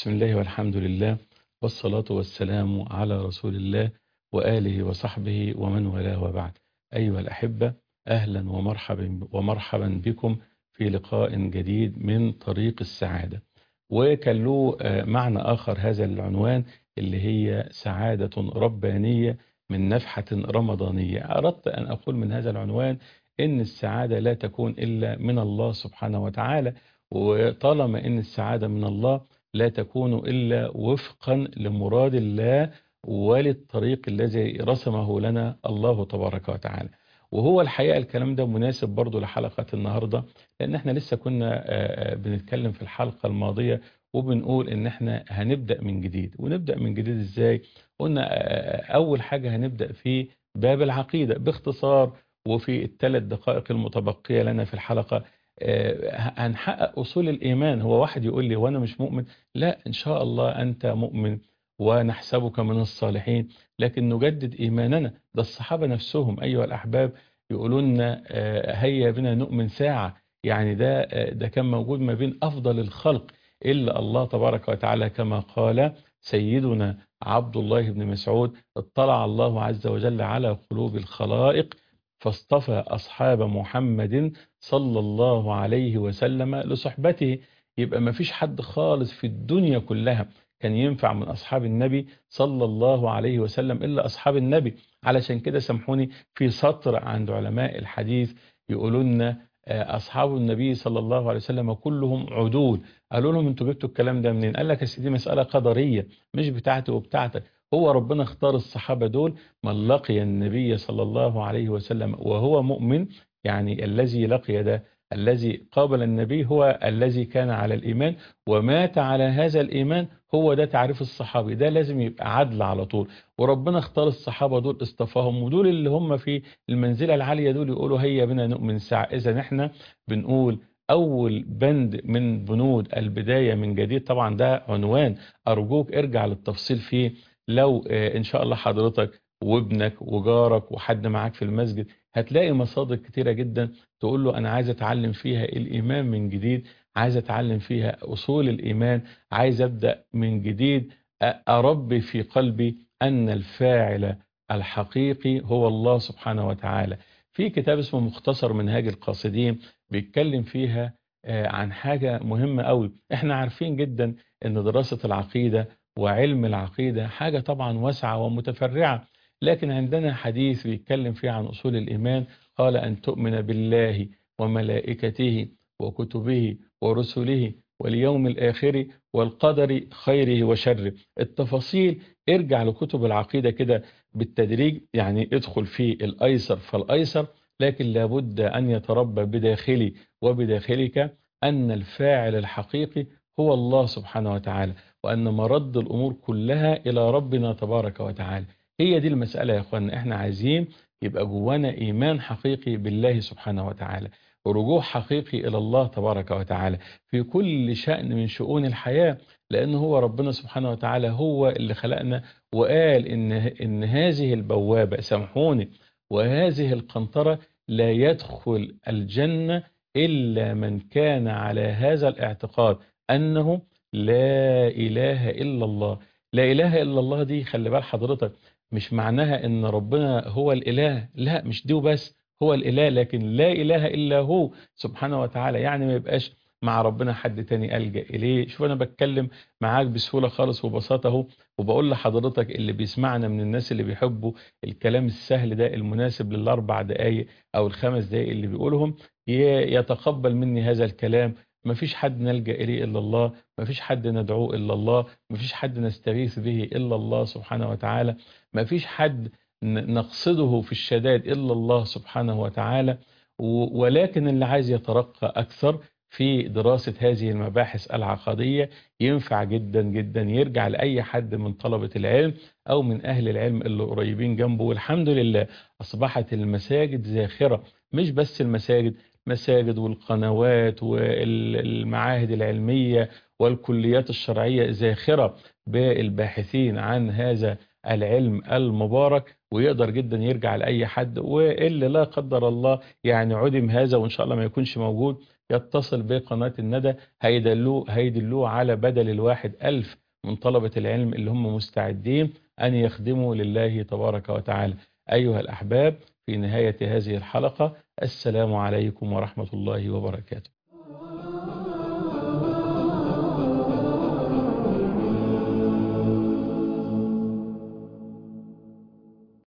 بسم الله والحمد لله والصلاة والسلام على رسول الله وآله وصحبه ومن والاه وبعد أيها الأحبة أهلا ومرحبا ومرحبا بكم في لقاء جديد من طريق السعادة وكان له معنى آخر هذا العنوان اللي هي سعادة ربانية من نفحة رمضانية أردت أن أقول من هذا العنوان إن السعادة لا تكون إلا من الله سبحانه وتعالى وطالما إن السعادة من الله لا تكون إلا وفقا لمراد الله وللطريق الذي رسمه لنا الله تبارك وتعالى وهو الحقيقة الكلام ده مناسب برضو لحلقة النهاردة لأن احنا لسه كنا بنتكلم في الحلقة الماضية وبنقول ان احنا هنبدأ من جديد ونبدأ من جديد ازاي قلنا اول حاجة هنبدأ في باب العقيدة باختصار وفي الثلاث دقائق المتبقية لنا في الحلقة هنحقق أصول الإيمان هو واحد يقول لي وأنا مش مؤمن لا إن شاء الله أنت مؤمن ونحسبك من الصالحين لكن نجدد إيماننا ده الصحابة نفسهم أيها الأحباب يقولون لنا هيا بنا نؤمن ساعة يعني ده ده كان موجود ما بين أفضل الخلق إلا الله تبارك وتعالى كما قال سيدنا عبد الله بن مسعود اطلع الله عز وجل على قلوب الخلائق فاصطفى أصحاب محمد صلى الله عليه وسلم لصحبته يبقى ما فيش حد خالص في الدنيا كلها كان ينفع من أصحاب النبي صلى الله عليه وسلم إلا أصحاب النبي علشان كده سامحوني في سطر عند علماء الحديث يقولوا لنا أصحاب النبي صلى الله عليه وسلم كلهم عدول قالوا لهم انتوا جبتوا الكلام ده منين قال لك دي مسألة قدرية مش بتاعتي وبتاعتك هو ربنا اختار الصحابة دول من لقي النبي صلى الله عليه وسلم وهو مؤمن يعني الذي لقي ده الذي قابل النبي هو الذي كان على الإيمان ومات على هذا الإيمان هو ده تعريف الصحابي ده لازم يبقى عدل على طول وربنا اختار الصحابة دول اصطفاهم ودول اللي هم في المنزلة العالية دول يقولوا هيا بنا نؤمن ساعة إذا احنا بنقول أول بند من بنود البداية من جديد طبعا ده عنوان أرجوك ارجع للتفصيل فيه لو إن شاء الله حضرتك وابنك وجارك وحد معاك في المسجد هتلاقي مصادر كتيرة جدا تقول له أنا عايز أتعلم فيها الإيمان من جديد عايز أتعلم فيها أصول الإيمان عايز أبدأ من جديد أربي في قلبي أن الفاعل الحقيقي هو الله سبحانه وتعالى في كتاب اسمه مختصر منهاج القاصدين بيتكلم فيها عن حاجة مهمة قوي احنا عارفين جدا ان دراسة العقيدة وعلم العقيدة حاجة طبعا واسعة ومتفرعة لكن عندنا حديث بيتكلم فيه عن أصول الإيمان قال أن تؤمن بالله وملائكته وكتبه ورسله واليوم الآخر والقدر خيره وشره التفاصيل ارجع لكتب العقيدة كده بالتدريج يعني ادخل في الأيسر فالأيسر لكن لابد أن يتربى بداخلي وبداخلك أن الفاعل الحقيقي هو الله سبحانه وتعالى وأن مرد الأمور كلها إلى ربنا تبارك وتعالى هي دي المسألة يا أخوانا إحنا عايزين يبقى جوانا إيمان حقيقي بالله سبحانه وتعالى ورجوع حقيقي إلى الله تبارك وتعالى في كل شأن من شؤون الحياة لأن هو ربنا سبحانه وتعالى هو اللي خلقنا وقال إن, إن هذه البوابة سامحوني وهذه القنطرة لا يدخل الجنة إلا من كان على هذا الاعتقاد أنه لا إله إلا الله لا إله إلا الله دي خلي بال حضرتك مش معناها ان ربنا هو الاله لا مش دي وبس هو الاله لكن لا اله الا هو سبحانه وتعالى يعني ما يبقاش مع ربنا حد تاني ألجأ إليه شوف أنا بتكلم معاك بسهولة خالص وبساطة اهو وبقول لحضرتك اللي بيسمعنا من الناس اللي بيحبوا الكلام السهل ده المناسب للأربع دقايق أو الخمس دقايق اللي بيقولهم يتقبل مني هذا الكلام ما فيش حد نلجأ إليه إلا الله ما فيش حد ندعوه إلا الله ما فيش حد نستغيث به إلا الله سبحانه وتعالى ما فيش حد نقصده في الشدائد إلا الله سبحانه وتعالى ولكن اللي عايز يترقى أكثر في دراسة هذه المباحث العقدية ينفع جدا جدا يرجع لأي حد من طلبة العلم أو من أهل العلم اللي قريبين جنبه والحمد لله أصبحت المساجد زاخرة مش بس المساجد مساجد والقنوات والمعاهد العلمية والكليات الشرعية زاخرة بالباحثين عن هذا العلم المبارك ويقدر جدا يرجع لأي حد واللي لا قدر الله يعني عدم هذا وإن شاء الله ما يكونش موجود يتصل بقناة الندى هيدلوه, هيدلوه على بدل الواحد ألف من طلبة العلم اللي هم مستعدين أن يخدموا لله تبارك وتعالى أيها الأحباب في نهاية هذه الحلقة السلام عليكم ورحمة الله وبركاته